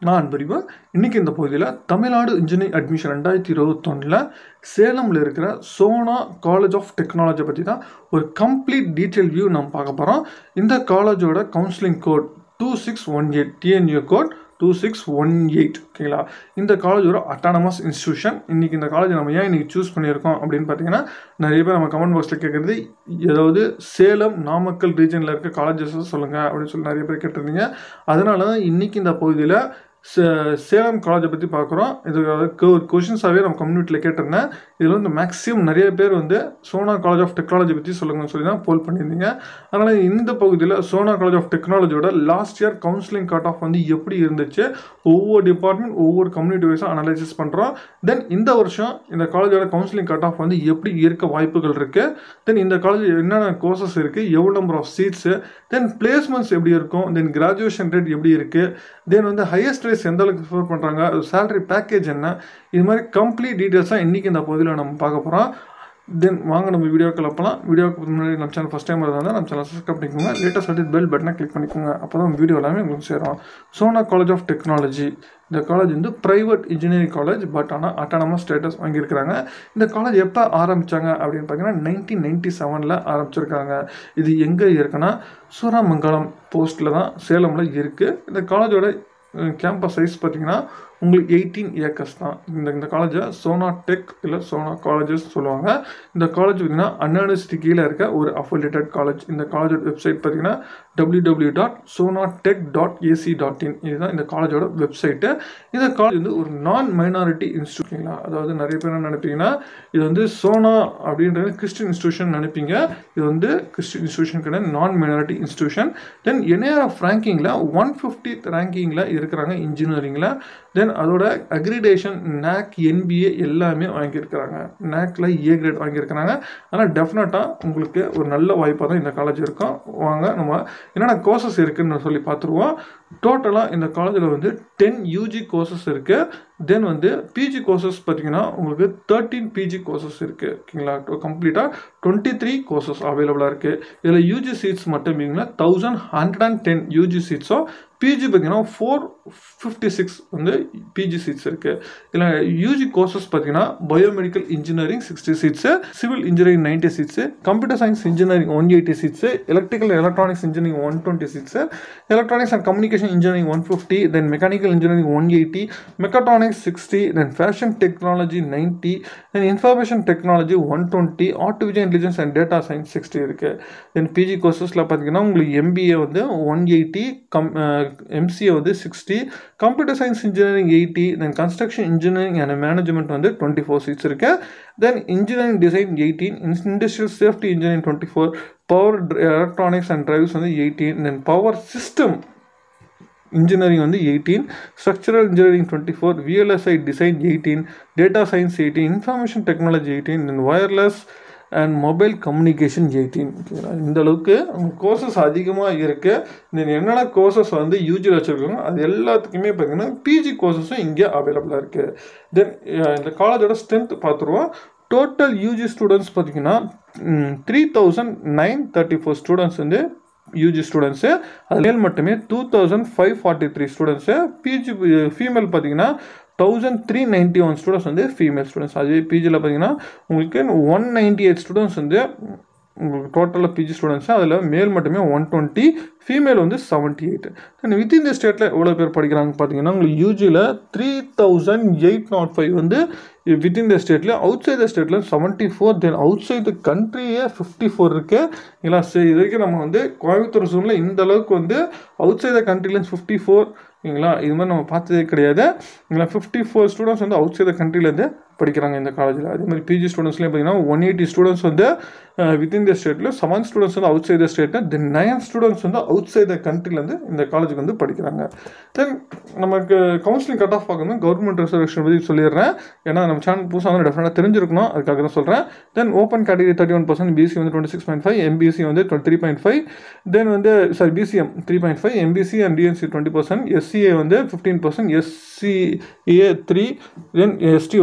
நான் அன்பறிவு இன்றைக்கி இந்த பகுதியில் தமிழ்நாடு இன்ஜினியரிங் அட்மிஷன் ரெண்டாயிரத்தி இருபத்தொன்னில் சேலமில் இருக்கிற சோனா காலேஜ் ஆஃப் டெக்னாலஜி பற்றி தான் ஒரு கம்ப்ளீட் டீட்டெயில் வியூ நம்ம பார்க்க போகிறோம் இந்த காலேஜோட counselling code two six one eight T N U code two six one eight ஓகேங்களா இந்த காலேஜ் ஒரு அட்டானமஸ் இன்ஸ்டியூஷன் இன்றைக்கி இந்த காலேஜ் நம்ம ஏன் இன்றைக்கி சூஸ் பண்ணியிருக்கோம் அப்படின்னு பார்த்தீங்கன்னா நிறைய பேர் நம்ம கமெண்ட் பாக்ஸில் கேட்குறது ஏதாவது சேலம் நாமக்கல் ரீஜனில் இருக்க காலேஜஸ் சொல்லுங்கள் அப்படின்னு சொல்லி நிறைய பேர் கேட்டிருந்தீங்க அதனால தான் இன்றைக்கி இந்த பகுதியில் சே சேலம் காலேஜை பற்றி பார்க்குறோம் இது ஒரு கொஷின்ஸாகவே நம்ம கம்யூனிட்டியில் கேட்டிருந்தேன் இதில் வந்து மேக்ஸிமம் நிறைய பேர் வந்து சோனா காலேஜ் ஆஃப் டெக்னாலஜி பற்றி சொல்லுங்கன்னு சொல்லி தான் போல் பண்ணியிருந்தீங்க அதனால் இந்த பகுதியில் சோனா காலேஜ் ஆஃப் டெக்னாலஜியோட last year counselling cut off வந்து எப்படி இருந்துச்சு ஒவ்வொரு டிபார்ட்மெண்ட் ஒவ்வொரு கம்யூனிட்டி வைஸாக அனலைசிஸ் பண்ணுறோம் தென் இந்த வருஷம் இந்த காலேஜோட கவுன்சிலிங் கட் ஆஃப் வந்து எப்படி இருக்க வாய்ப்புகள் இருக்குது தென் இந்த காலேஜ் என்னென்ன கோர்சஸ் இருக்குது எவ்வளோ number of seats then placements எப்படி இருக்கும் தென் கிராஜுவேஷன் ரேட் எப்படி இருக்குது தென் வந்து ஹையஸ்ட் ரேஸ் எந்த அளவுக்கு ப்ரிஃபர் பண்ணுறாங்க சேலரி பேக்கேஜ் என்ன இது மாதிரி கம்ப்ளீட் டீட்டெயில்ஸாக இன்றைக்கி இந்த பகுதியில் நம்ம பார்க்க போகிறோம் தென் வாங்க நம்ம வீடியோக்கள் அப்போலாம் வீடியோக்கு முன்னாடி நம்ம சேனல் ஃபஸ்ட் டைம் இருந்தால் நம்ம சேனல் சப்ஸ்கிரைப் பண்ணிக்கோங்க லேட்டஸ்ட் அப்டேட் பெல் பட்டனை கிளிக் பண்ணிக்கோங்க அப்போ தான் வீடியோ எல்லாமே உங்களுக்கு சேரும் சோனா காலேஜ் ஆஃப் டெக்னாலஜி இந்த காலேஜ் வந்து ப்ரைவேட் இன்ஜினியரிங் காலேஜ் பட் ஆனால் அட்டானமஸ் ஸ்டேட்டஸ் வாங்கியிருக்கிறாங்க இந்த காலேஜ் எப்போ ஆரம்பித்தாங்க அப்படின்னு பார்த்தீங்கன்னா நைன்டீன் நைன்டி செவனில் ஆரம்பிச்சிருக்காங்க இது எங்கே இருக்குன்னா சூராமங்கலம் போஸ்ட்டில் தான் சேலமில் இருக்குது இந்த காலேஜோட கேம்பஸ் சைஸ் பார்த்தீங்கன்னா உங்களுக்கு எயிட்டீன் ஏக்கர்ஸ் தான் இந்த இந்த காலேஜை சோனா டெக் இல்லை சோனா காலேஜஸ் சொல்லுவாங்க இந்த காலேஜ் பார்த்தீங்கன்னா அன்யூனிவர்சிட்டி கீழே இருக்க ஒரு அஃபிலியேட்டட் காலேஜ் இந்த காலேஜோட வெப்சைட் பார்த்தீங்கன்னா W W dot Sona tech dot AC dot in இதுதான் இந்த காலேஜோட வெப்சைட்டு இந்த காலேஜ் வந்து ஒரு நான் மைனாரிட்டி இன்ஸ்டியூட்ங்களா அதாவது நிறைய பேர் என்ன நினைப்பீங்கன்னா இது வந்து சோனா அப்படின்றது கிறிஸ்டின் இன்ஸ்டியூஷன் நினைப்பீங்க இது வந்து கிறிஸ்டின் இன்ஸ்டியூஷன் கிடையாது non minority institution then NIRF of ரேங்கிங்கில் ஒன் ஃபிஃப்டித் ரேங்கிங்கில் இருக்கிறாங்க இன்ஜினியரிங்கில் தென் அதோட அக்ரிடேஷன் நேக் என்பிஏ எல்லாமே வாங்கியிருக்கிறாங்க நேக்கில் ஏ கிரேட் வாங்கியிருக்கிறாங்க ஆனால் டெஃபினட்டாக உங்களுக்கு ஒரு நல்ல வாய்ப்பாக தான் இந்த காலேஜ் இருக்கும் வாங்க நம்ம என்னென்ன கோர்சஸ் இருக்குதுன்னு சொல்லி பார்த்துருவோம் டோட்டலாக இந்த காலேஜில் வந்து டென் யூஜி கோர்சஸ் இருக்குது தென் வந்து பிஜி கோர்சஸ் பார்த்தீங்கன்னா உங்களுக்கு தேர்ட்டீன் பிஜி கோர்சஸ் இருக்குது ஓகேங்களா கம்ப்ளீட்டாக டுவெண்ட்டி த்ரீ கோர்சஸ் அவைலபிளாக இருக்குது இதில் யூஜி சீட்ஸ் மட்டும் பார்த்தீங்கன்னா thousand hundred and ten UG சீட்ஸோ பிஜி பார்த்தீங்கன்னா ஃபோர் ஃபிஃப்டி சிக்ஸ் வந்து பிஜி சீட்ஸ் இருக்குது இதில் யூஜி கோர்சஸ் பார்த்தீங்கன்னா biomedical engineering sixty seats civil engineering ninety seats computer science engineering one eighty seats electrical electronics engineering one twenty seats electronics and communication engineering one fifty then mechanical engineering one eighty mechatronics sixty then fashion technology ninety then information technology one twenty artificial intelligence and data science sixty இருக்குது then PG கோர்சஸில் பார்த்தீங்கன்னா உங்களுக்கு MBA வந்து one eighty cum MCA வந்து sixty computer science engineering eighty then construction engineering and management வந்து twenty four seats இருக்குது then engineering design eighteen industrial safety engineering twenty four power electronics and drives வந்து eighteen then power system engineering வந்து eighteen structural engineering twenty four VLSI design eighteen data science eighteen information technology eighteen then wireless and mobile communication eighteen ஓகேங்களா இந்த அளவுக்கு courses அதிகமாக இருக்குது இந்த என்னென்ன courses வந்து யூஜியில் வச்சுருக்காங்க அது எல்லாத்துக்குமே பார்த்தீங்கன்னா பிஜி கோர்சஸும் இங்கே அவைலபிளாக இருக்குது தென் இந்த காலேஜோட ஸ்ட்ரென்த் பார்த்துருவோம் டோட்டல் யூஜி ஸ்டூடெண்ட்ஸ் பார்த்தீங்கன்னா three thousand nine thirty four students வந்து யூஜி ஸ்டூடெண்ட்ஸு அதில் மட்டுமே two thousand five forty three students PG female பார்த்தீங்கன்னா thousand three ninety one students வந்து ஃபீமேல் ஸ்டூடெண்ட்ஸ் அதே பிஜியில் பார்த்தீங்கன்னா உங்களுக்கு ஒன் நைன்ட்டி எயிட் ஸ்டூடெண்ட்ஸ் வந்து உங்களுக்கு டோட்டலாக பிஜி ஸ்டூடெண்ட்ஸ் அதில் மேல் மட்டுமே ஒன் டுவெண்ட்டி ஃபீமேல் வந்து seventy eight and within the ஸ்டேட்டில் எவ்வளோ பேர் படிக்கிறாங்க பார்த்தீங்கன்னா உங்களுக்கு யூஜியில் three thousand eight naught five வந்து வித்தின் த ஸ்டேட்டில் அவுட் சைட் த ஸ்டேட்டில் seventy four then outside the கண்ட்ரியே ஃபிஃப்டி ஃபோர் இருக்குது இல்லை சரி இது வரைக்கும் நம்ம வந்து கோயம்புத்தூர் ஜோனில் இந்த அளவுக்கு வந்து அவுட் சைட் த கண்ட்ரிலேருந்து ஃபிஃப்டி ஃபோர் ஓகேங்களா இது மாதிரி நம்ம பார்த்ததே கிடையாது இங்கே ஃபிஃப்டி ஃபோர் ஸ்டூடெண்ட்ஸ் வந்து அவுட் சைட் த கண்ட்ரிலேருந்து படிக்கிறாங்க இந்த காலேஜில் அதே மாதிரி பிஜி ஸ்டூடெண்ட்ஸ்லேயும் பார்த்தீங்கன்னா ஒன் எயிட்டி ஸ்டூடெண்ட்ஸ் வந்து வித்தின் த ஸ்டேட்டில் செவன் ஸ்டூடெண்ட்ஸ் வந்து outside the state then nine students வந்து அவுட் சைட் த கண்ட்ரிலேருந்து இந்த காலேஜுக்கு வந்து படிக்கிறாங்க தென் நமக்கு கவுன்சிலிங் கட் ஆஃப் பார்க்கணும் கவர்மெண்ட் ரிசர்வேஷன் பற்றி சொல்லிடுறேன் ஏன்னா நம்ம சேனல் புதுசாக வந்து டெஃபினட்டாக தெரிஞ்சிருக்கணும் அதுக்காக தான் சொல்கிறேன் then open category thirty one percent BC வந்து twenty six point five MBC வந்து த்ரீ பாயிண்ட் ஃபைவ் தென் வந்து sorry BCM three point five MBC and DNC twenty percent SCA வந்து fifteen percent SCA three then ST வந்து one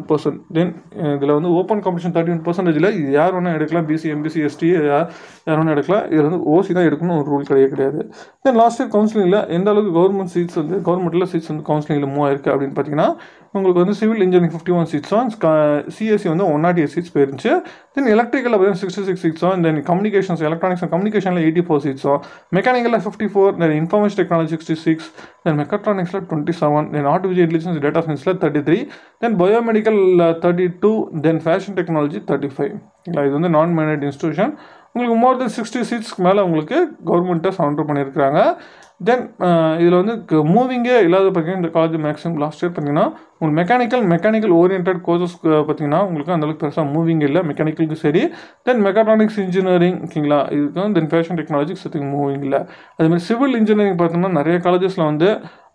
percent then இதில் வந்து open competition thirty one பர்சன்டேஜில் இது யார் வேணால் எடுக்கலாம் பிசி எம்பிசி எஸ்டி யார் யார் வேணால் எடுக்கலாம் இது வந்து ஓசி தான் எடுக்கணும் ஒரு ரூல் கிடையாது கிடையாது தென் லாஸ்ட் இயர் கவுன்சிலிங்கில் எந்த அளவுக்கு கவர்மெண்ட் சீட்ஸ் வந்து கவர்மெண்ட்டில் சீட்ஸ் வந்து கவுன்சிலிங்கில் மூவ் ஆயிருக்கு அப்படின்னு பார்த்தீங்கன்னா உங்களுக்கு வந்து சிவில் இன்ஜினியரிங் ஃபிஃப்டி ஒன் சீட்ஸும் சிஎஸ்சி வந்து ஒன் நாட் எயிட் சீட்ஸ் போயிருந்துச்சு தென் எலக்ட்ரிக்கலில் பார்த்தீங்கன்னா சிக்ஸ்டி சிக்ஸ் சீட்ஸும் தென் கம்யூனிகேஷன்ஸ் எலக்ட்ரானிக்ஸ் அண்ட் கம்யூனிகேஷனில் எயிட்டி ஃபோர் சீட்ஸும் மெக்கானிக்கலில் fifty four then information technology sixty six then மெக்கட்ரானிக்ஸில் twenty seven then artificial intelligence data சயின்ஸில் தேர்ட்டி த்ரீ தென் பயோமெடிக்கலில் thirty two then fashion technology thirty five இது வந்து நான் மேனேஜ் இன்ஸ்டியூஷன் உங்களுக்கு மோர் தென் சிக்ஸ்டி சீட்ஸ்க்கு மேலே உங்களுக்கு கவர்மெண்ட்டை சரண்டர் பண்ணியிருக்கிறாங்க தென் இதில் வந்து மூவிங்கே இல்லாத பார்த்தீங்கன்னா இந்த காலேஜ் மேக்ஸிமம் லாஸ்ட் இயர் பார்த்தீங்கன்னா உங்களுக்கு மெக்கானிக்கல் மெக்கானிக்கல் ஓரியன்ட் கோர்சஸ் பார்த்தீங்கன்னா உங்களுக்கு அந்தளவுக்கு பெருசாக மூவிங் இல்லை மெக்கானிக்கலுக்கு சரி தென் மெக்காட்ரானிக்ஸ் இன்ஜினியரிங் ஓகேங்களா இதுக்கு தென் ஃபேஷன் டெக்னாலஜிக்கு சத்திங் மூவிங் இல்லை அதேமாதிரி சிவில் இன்ஜினியரிங் பார்த்தோம்னா நிறைய காலேஜஸில் வந்து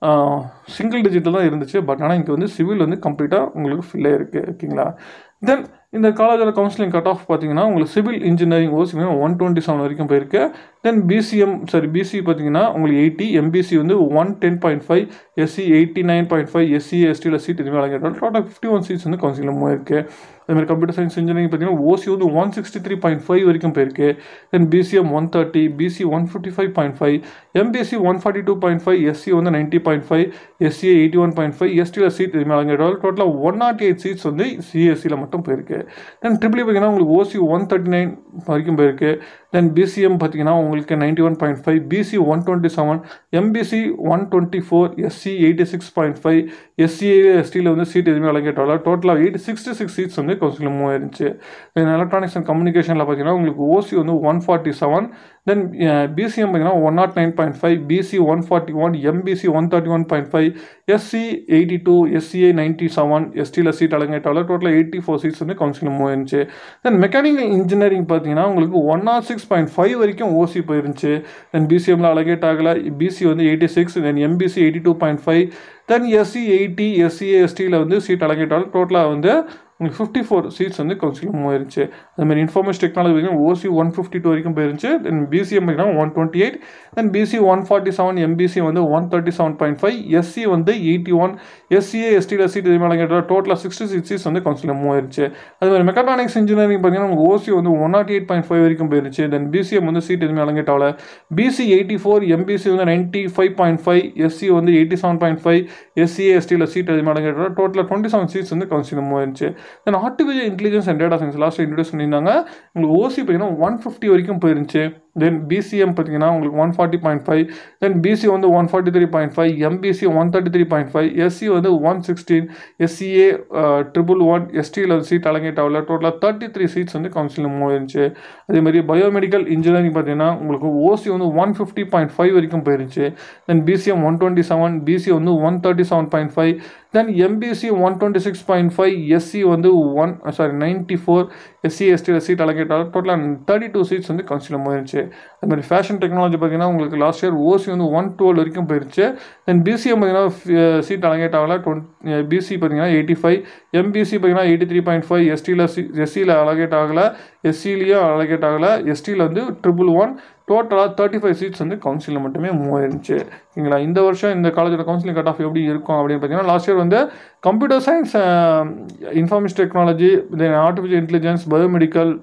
சிங்கிள் டிஜிட்டில் தான் இருந்துச்சு பட் ஆனால் இங்கே வந்து சிவில் வந்து கம்ப்ளீட்டாக உங்களுக்கு ஃபில் ஆயிருக்கு ஓகேங்களா தென் இந்த காலேஜோட கவுன்சிலிங் கட் ஆஃப் பார்த்தீங்கன்னா உங்களுக்கு civil engineering OC one twenty seven வரைக்கும் போயிருக்கு தென் பிசிஎம் சாரி பிசி பார்த்தீங்கன்னா உங்களுக்கு எயிட்டி எம்பிசி வந்து one ten point five SC eighty nine point five SC எஸ்டியில் சீட் எதுவுமே வழங்கிட்டால் டோட்டல் ஃபிஃப்டி ஒன் சீட்ஸ் வந்து கவுன்சிலிங் போயிருக்கு அதேமாதிரி கம்ப்யூட்டர் சயின்ஸ் இன்ஜினியரிங் பார்த்தீங்கன்னா ஓசி வந்து one sixty three point five வரைக்கும் போயிருக்கு then BCM one thirty BC one fifty five point five MBC one forty two point five SC வந்து ninety point five SCA eighty one point five எஸ்டியில் seat எதுவுமே வழங்கிட்டால் டோட்டலாக one naught eight seeds வந்து சிஎஸ்சியில் மட்டும் போயிருக்கு தென் ட்ரிபிள் பார்த்தீங்கன்னா உங்களுக்கு ஓசி ஒன் தேர்ட்டி நைன் வரைக்கும் போயிருக்கு தென் பிசிஎம் பார்த்தீங்கன்னா உங்களுக்கு ninety one point five BC one twenty seven MBC one twenty four SC eighty six point five SCA எஸ்டியில் வந்து சீட் எதுவுமே வழங்கிட்டால டோட்டலாக எயிட்டி சிக்ஸ்டி சிக்ஸ் சீட்ஸ் வந்து கவுன்சிலில் மூவ் ஆயிருந்துச்சு தென் எலக்ட்ரானிக்ஸ் அண்ட் கம்யூனிகேஷனில் பார்த்தீங்கன்னா உங்களுக்கு ஓசி வந்து one forty seven then BCM பார்த்தீங்கன்னா one naught nine point five BC one forty one MBC one thirty one point five SC eighty two SCA ninety seven எஸ்டியில் seat அலங்கேட்டால டோட்டலாக eighty four seats வந்து counselling move ஆயிருந்துச்சு then mechanical engineering பார்த்தீங்கன்னா உங்களுக்கு one naught six point five வரைக்கும் OC போயிருந்துச்சு then பிசிஎம்ல அலகேட் ஆகலை பிசி வந்து eighty six then MBC eighty two point five then SC eighty SCA எஸ்டியில் வந்து சீட் அலகேட்டாலும் டோட்டலாக வந்து உங்களுக்கு ஃபிஃப்டி ஃபோர் சீட்ஸ் வந்து கவுன்சிலிங் போயிருச்சு அதுமாதிரி இன்ஃபர்மேஷன் டெக்னாலஜி பார்த்தீங்கன்னா ஓசி ஒன் ஃபிஃப்டி டூ வரைக்கும் போயிருந்துச்சு தென் பிசிஎம் பார்த்தீங்கன்னா one twenty eight then BC one forty seven MBC வந்து one thirty seven point five SC வந்து எயிட்டி ஒன் எஸ்சிஏ எஸ்டியில் சீட் இது மேலே டோட்டலாக சிக்ஸ்டி சிக்ஸ் சீட்ஸ் வந்து கவுன்சிலிங் மூவ் ஆயிருச்சு அதுமாதிரி மெக்கானிக்ஸ் இன்ஜினியரிங் பார்த்தீங்கன்னா உங்களுக்கு ஓசி வந்து one naught eight point five வரைக்கும் போயிருச்சு தென் பிசிஎம் வந்து சீட் எதுவுமே அலங்கேட்டாவில் பிசி எயிட்டி ஃபோர் எம்பிசி வந்து ninety five point five SC வந்து eighty seven point five SCA எஸ்டியில் சீட் எதுவுமே அலங்கேட்டாவில் டோட்டலாக டுவெண்ட்டி செவன் சீட்ஸ் வந்து கவுன்சிலிங் மூவ் ஆயிருச்சு then artificial intelligence and data science last introduce பண்ணியிருந்தாங்க உங்களுக்கு ஓசி பார்த்தீங்கன்னா ஒன் ஃபிஃப்டி வரைக்கும் போயிருந்துச்சு தென் பிசிஎம் பார்த்தீங்கன்னா உங்களுக்கு one forty point five then BC வந்து one forty three point five MBC one thirty three point five SC வந்து one sixteen SCA triple one எஸ்டியில் சீட் அலங்கேட்டாவில் டோட்டலாக தேர்ட்டி த்ரீ சீட்ஸ் வந்து கவுன்சிலிங் மூவ் இருந்துச்சு அதே மாதிரி பயோமெடிக்கல் இன்ஜினியரிங் பார்த்தீங்கன்னா உங்களுக்கு ஓசி வந்து ஒன் ஃபிஃப்டி பாயிண்ட் ஃபைவ் வரைக்கும் போயிருந்துச்சு then BCM one twenty seven BC வந்து one thirty seven point five then MBC one twenty six point five SC வந்து one sorry ninety four SC எஸ்டியில் seat அலகேட்டால் டோட்டலாக தேர்ட்டி டூ சீட்ஸ் வந்து counselling போயிருச்சு அது மாதிரி ஃபேஷன் டெக்னாலஜி பார்த்தீங்கன்னா உங்களுக்கு லாஸ்ட் இயர் ஓசி வந்து ஒன் டுவெல் வரைக்கும் போயிருச்சு தென் பிசிஎம் பார்த்தீங்கன்னா சீட் அலகேட் ஆகல டுவெண்ட் பிசி பார்த்தீங்கன்னா எயிட்டி ஃபைவ் எம்பிசி பார்த்தீங்கன்னா எயிட்டி த்ரீ பாயிண்ட் ஃபைவ் எஸ்டியில் சி எஸ்சியில் அலகேட் ஆகலை எஸ்சிலையும் அலகேட் ஆகலை எஸ்டியில் வந்து ட்ரிபிள் ஒன் டோட்டலாக தேர்ட்டி ஃபைவ் சீட்ஸ் வந்து கவுன்சிலில் மட்டுமே மூவ் ஆயிருந்துச்சு ஓகேங்களா இந்த வருஷம் இந்த காலேஜோட கவுன்சிலிங் கட் ஆஃப் எப்படி இருக்கும் அப்படின்னு பார்த்தீங்கன்னா லாஸ்ட் இயர் வந்து computer science information technology then artificial intelligence biomedical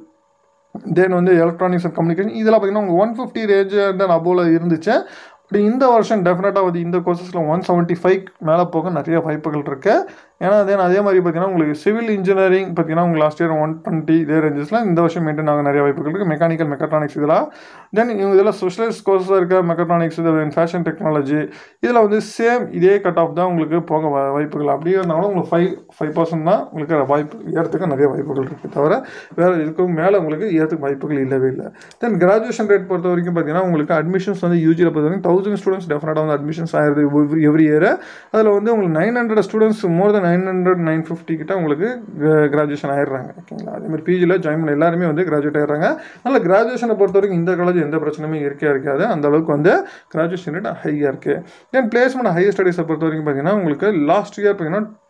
then வந்து எலக்ட்ரானிக்ஸ் அண்ட் கம்யூனிகேஷன் இதெல்லாம் பார்த்தீங்கன்னா உங்களுக்கு ஒன் ஃபிஃப்டி ரேஞ்ச் தென் அபோவில் இருந்துச்சு பட் இந்த வருஷம் டெஃபினட்டாக வந்து இந்த கோர்சஸில் ஒன் செவன்ட்டி ஃபைவ் மேலே போக நிறைய வாய்ப்புகள் இருக்குது ஏன்னா தென் அதே மாதிரி பார்த்தீங்கன்னா உங்களுக்கு சிவில் இன்ஜினியரிங் பார்த்தீங்கன்னா உங்களுக்கு லாஸ்ட் இயர் ஒன் டுவெண்ட்டி இதே ரேஞ்சஸில் இந்த வருஷம் மெயின்டைன் ஆக நிறைய வாய்ப்புகள் இருக்குது மெக்கானிக்கல் மெக்கட்ரானிக்ஸ் இதெல்லாம் தென் இவங்க இதெல்லாம் ஸ்பெஷலைஸ் கோர்ஸாக இருக்க மெக்கட்ரானிக்ஸ் இது ஃபேஷன் டெக்னாலஜி இதில் வந்து சேம் இதே கட் ஆஃப் தான் உங்களுக்கு போக வா- வாய்ப்புகள் அப்படியே இருந்தாலும் உங்களுக்கு ஃபைவ் ஃபைவ் பர்சன்ட் தான் உங்களுக்கு வாய்ப்பு ஏறத்துக்கு நிறைய வாய்ப்புகள் இருக்குது தவிர வேறு இதுக்கும் மேலே உங்களுக்கு ஏறத்துக்கு வாய்ப்புகள் இல்லவே இல்லை தென் கிராஜுவேஷன் ரேட் பொறுத்த வரைக்கும் பார்த்தீங்கன்னா உங்களுக்கு அட்மிஷன்ஸ் வந்து யூஜியில் பொறுத்த வரைக்கும் தௌசண்ட் ஸ்டூடெண்ட்ஸ் டெஃபினட்டாக வந்து அட்மிஷன்ஸ் ஆயிருது எவ்ரி இயர் அதில் வந்து உங்களுக்கு nine hundred students more then nine hundred nine fifty கிட்ட உங்களுக்கு கிராஜுவேஷன் ஆயிடுறாங்க ஓகேங்களா அதே மாதிரி பிஜியில் ஜாயின் பண்ண எல்லாருமே வந்து கிராஜுவேட் ஆயிடுறாங்க அதனால் கிராஜுவேஷனை பொறுத்த வரைக்கும் இந்த காலேஜ் எந்த பிரச்சனையுமே இருக்கே இருக்காது அந்த அளவுக்கு வந்து கிராஜுவேஷன் ரேட் ஹையாக இருக்குது தென் பிளேஸ்மெண்ட் ஹையர் ஸ்டடீஸை பொறுத்த வரைக்கும் பார்த்தீங்கன்னா உங்களுக்கு லாஸ்ட் இயர் பார்த்தீங்கன்னா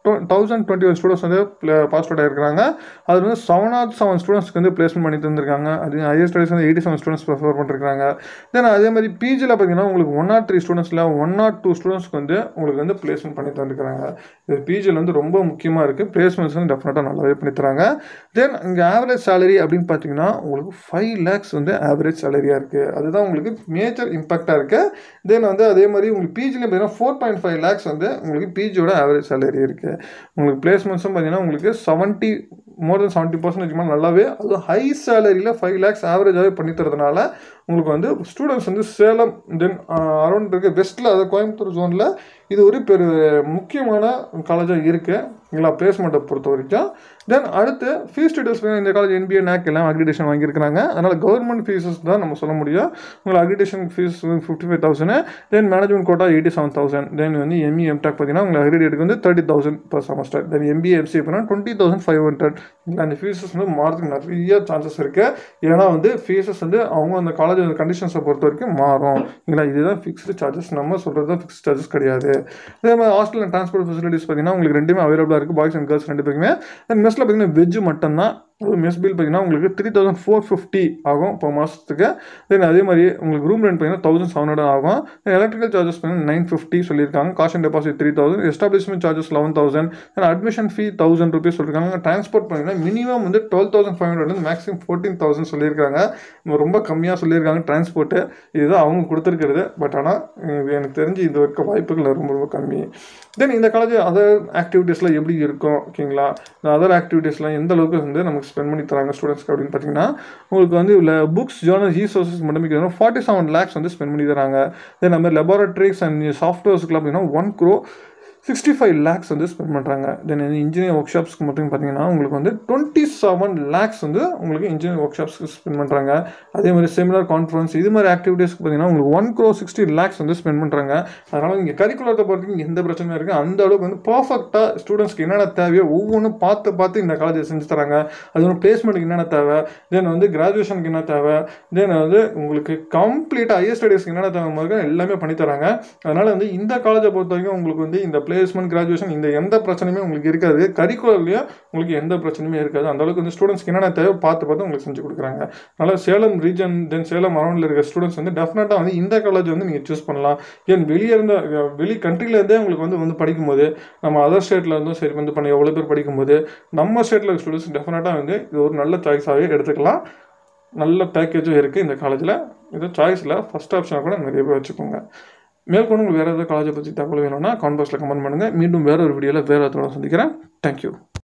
தௌசண்ட் டுவெண்ட்டி ஒன் ஸ்டூடெண்ட்ஸ் வந்து பாஸ் அவுட் ஆகிருக்காங்க அது வந்து செவன் ஆர் செவன் ஸ்டூடெண்ட்ஸ்க்கு வந்து பிளேஸ்மெண்ட் பண்ணி தந்திருக்காங்க அது ஹையர் ஸ்டடீஸ் வந்து எயிட்டி செவன் ஸ்டூடெண்ட்ஸ் ப்ரிஃபர் பண்ணிருக்காங்க தென் அதே மாதிரி பிஜியில் பார்த்தீங்கன்னா உங்களுக்கு ஒன் ஆர் த்ரீ ஸ்டூடெண்ட்ஸில் ஒன் ஆர் டூ ஸ்டூடெண்ட்ஸ்க்கு வந்து உங்களுக்கு வந்து பிளேஸ்மெண்ட் பண்ணி தந்துருக்காங்க இது பிஜியில் வந்து ரொம்ப முக்கியமாக இருக்குது பிளேஸ்மெண்ட்ஸ் வந்து டெஃபினட்டாக நல்லாவே பண்ணி தராங்க தென் இங்கே ஆவரேஜ் சேலரி அப்படின்னு பார்த்தீங்கன்னா உங்களுக்கு ஃபைவ் லேக்ஸ் வந்து ஆவரேஜ் சேலரியாக இருக்குது அதுதான் உங்களுக்கு மேஜர் இம்பாக்டாக இருக்குது தென் வந்து அதே மாதிரி உங்களுக்கு பிஜியில் பார்த்தீங்கன்னா ஃபோர் பாயிண்ட் ஃபைவ் லேக்ஸ் வந்து உங்களுக்கு பிஜியோட ஆவரேஜ் சேலரி இருக்குது உங்களுக்கு பிளேஸ்மெண்ட்ஸும் பார்த்தீங்கன்னா உங்களுக்கு seventy more then seventy percentage மேலே நல்லாவே அது ஹை சேலரியில் ஃபைவ் லேக்ஸ் ஆவரேஜாகவே பண்ணி தரதுனால உங்களுக்கு வந்து ஸ்டூடெண்ட்ஸ் வந்து சேலம் தென் அரௌண்ட் இருக்க வெஸ்ட்டில் அதாவது கோயம்புத்தூர் ஜோனில் இது ஒரு பெரு முக்கியமான காலேஜாக இருக்குது இல்லைங்களா பிளேஸ்மெண்ட்டை பொறுத்த வரைக்கும் தென் அடுத்து ஃபீஸ் டீட்டெயில்ஸ் இந்த காலேஜ் என்பிஏ நேக் எல்லாம் அக்ரிடேஷன் வாங்கியிருக்காங்க அதனால் கவர்மெண்ட் ஃபீஸஸ் தான் நம்ம சொல்ல முடியும் உங்களுக்கு accreditation fees fifty five thousand then management quota eighty seven thousand then வந்து எம்இ எம்டெக் பார்த்தீங்கன்னா உங்களுக்கு அக்ரிடேட்டுக்கு வந்து thirty thousand per semester then MBA MC பண்ணால் டுவெண்ட்டி தௌசண்ட் ஃபைவ் ஹண்ட்ரட் அந்த ஃபீஸஸ் வந்து மாறதுக்கு நிறைய சான்சஸ் இருக்குது ஏன்னா வந்து ஃபீஸஸ் வந்து அவங்க அந்த காலேஜ் கண்டிஷன்ஸை பொறுத்த வரைக்கும் மாறும் இல்லைங்களா இதுதான் ஃபிக்ஸ்டு சார்ஜஸ் நம்ம சொல்கிறது தான் ஃபிக்ஸ்ட் சார்ஜஸ் கிடையாது அதே மாதிரி ஹாஸ்டல் அண்ட் ட்ரான்ஸ்போர்ட் ஃபெசிலிட்டிஸ் பார்த்தீங்கன்னா உங்களுக்கு ரெண்டுமே அவைலபிளாக இருக்குது பாய்ஸ் அண்ட் கேர்ள்ஸ் ரெண்டு பேருக்குமே தென் மெஸ்ஸில் பார்த்தீங்கன்னா வெஜ் மட்டும்தான் மெஸ் பில் பார்த்தீங்கன்னா உங்களுக்கு த்ரீ தௌசண்ட் ஃபோர் ஃபிஃப்டி ஆகும் இப்போ மாதத்துக்கு தென் அதே மாதிரி உங்களுக்கு ரூம் ரெண்ட் பார்த்தீங்கன்னா தௌசண்ட் செவன் ஹண்ட்ரட் ஆகும் எலக்ட்ரிக்கல் சார்ஜஸ் பார்த்தீங்கன்னா நைன் ஃபிஃப்டி சொல்லியிருக்காங்க caution deposit three thousand establishment charges eleven thousand then admission fee thousand rupees சொல்லியிருக்காங்க ட்ரான்ஸ்போர்ட் பார்த்தீங்கன்னா மினிமம் வந்து twelve thousand five hundred maximum fourteen thousand சொல்லியிருக்காங்க ரொம்ப கம்மியாக சொல்லியிருக்காங்க டிரான்ஸ்போர்ட்டு இதுதான் அவங்க கொடுத்துருக்கிறது பட் ஆனால் எனக்கு தெரிஞ்சு இது இருக்க வாய்ப்புகள் ரொம்ப ரொம்ப கம்மி தென் இந்த காலேஜ் அதர் ஆக்டிவிட்டீஸில் எப்படி இருக்கும் ஓகேங்களா இந்த அதர் ஆக்டிவிட்டீஸ்லாம் எந்த அளவுக்கு வந்து நமக்கு ஸ்பெண்ட் பண்ணி தராங்க ஸ்டூடெண்ட்ஸ்க்கு அப்படின்னு பார்த்தீங்கன்னா உங்களுக்கு வந்து இல்லை புக்ஸ் ஜேர்னல் ரீசோர்ஸஸ் மட்டும் ஃபார்ட்டி செவன் லேக்ஸ் வந்து ஸ்பெண்ட் பண்ணி தராங்க தென் நம்ம லெபார்ட்ரிஸ் அண்ட் சாஃப்ட்வேர்ஸ்க்குலாம் பார்த்தீங்கன்னா one crore sixty five lakhs வந்து ஸ்பெண்ட் பண்ணுறாங்க தென் இன்ஜினியர் ஒர்க் ஷாப்ஸ்க்கு மட்டும் பார்த்தீங்கன்னா உங்களுக்கு வந்து டுவெண்ட்டி செவன் லேக்ஸ் வந்து உங்களுக்கு இன்ஜினியர் ஒர்க் ஷாப்ஸ்க்கு ஸ்பெண்ட் பண்ணுறாங்க அதே மாதிரி செமினார் கான்ஃபரன்ஸ் இது மாதிரி ஆக்டிவிட்டீஸ்க்கு பார்த்தீங்கன்னா உங்களுக்கு ஒன் க்ரோ சிக்ஸ்டி லேக்ஸ் வந்து ஸ்பெண்ட் பண்ணுறாங்க அதனால் இங்கே கரிக்குலத்தை பொறுத்தவரைக்கும் எந்த பிரச்சனையும் இருக்குது அந்த அளவுக்கு வந்து பர்ஃபெக்டாக ஸ்டூடெண்ட்ஸ்க்கு என்னென்ன தேவையோ ஒவ்வொன்றும் பார்த்து பார்த்து இந்த காலேஜ் செஞ்சு தராங்க அது ஒரு பிளேஸ்மெண்ட்டுக்கு என்னென்ன தேவை தென் வந்து கிராஜுவேஷனுக்கு என்ன தேவை தென் வந்து உங்களுக்கு கம்ப்ளீட்டாக ஹையர் ஸ்டடீஸ்க்கு என்னென்ன தேவை மாதிரி எல்லாமே பண்ணி தராங்க அதனால் வந்து இந்த காலேஜை பொறுத்த வரைக்கும் உங்களுக்கு வந்து இந்த பிளேஸ்மெண்ட் கிராஜுவேஷன் இந்த எந்த பிரச்சனையுமே உங்களுக்கு இருக்காது கரிக்குலர்லேயும் உங்களுக்கு எந்த பிரச்சனையுமே இருக்காது அந்த அளவுக்கு வந்து ஸ்டூடெண்ட்ஸ்க்கு என்னென்ன தேவை பார்த்து பார்த்து உங்களுக்கு செஞ்சு கொடுக்குறாங்க அதனால் சேலம் ரீஜன் தென் சேலம் அரௌண்டில் இருக்க ஸ்டூடெண்ட்ஸ் வந்து டெஃபினட்டாக வந்து இந்த காலேஜ் வந்து நீங்கள் சூஸ் பண்ணலாம் ஏன் வெளியே இருந்த வெளி கண்ட்ரிலேருந்தே உங்களுக்கு வந்து வந்து படிக்கும்போது நம்ம அதர் ஸ்டேட்டில் இருந்தும் சரி வந்து பண்ணி எவ்வளோ பேர் படிக்கும்போது நம்ம ஸ்டேட்டில் இருக்க ஸ்டூடெண்ட்ஸ் டெஃபினட்டாக வந்து இது ஒரு நல்ல சாய்ஸாகவே எடுத்துக்கலாம் நல்ல பேக்கேஜும் இருக்குது இந்த காலேஜில் இது சாய்ஸில் ஃபஸ்ட் ஆப்ஷனாக கூட நிறைய பேர் வச்சுக்கோங்க மேற்கொண்டு உங்களுக்கு வேறு ஏதாவது காலேஜை பற்றி தகவல் வேணும்னா கான்பாக்ஸில் கமெண்ட் பண்ணுங்கள் மீண்டும் வேறு ஒரு வீடியோவில் வேறு ஒருத்தரோட சந்திக்கிறேன் தேங்க்யூ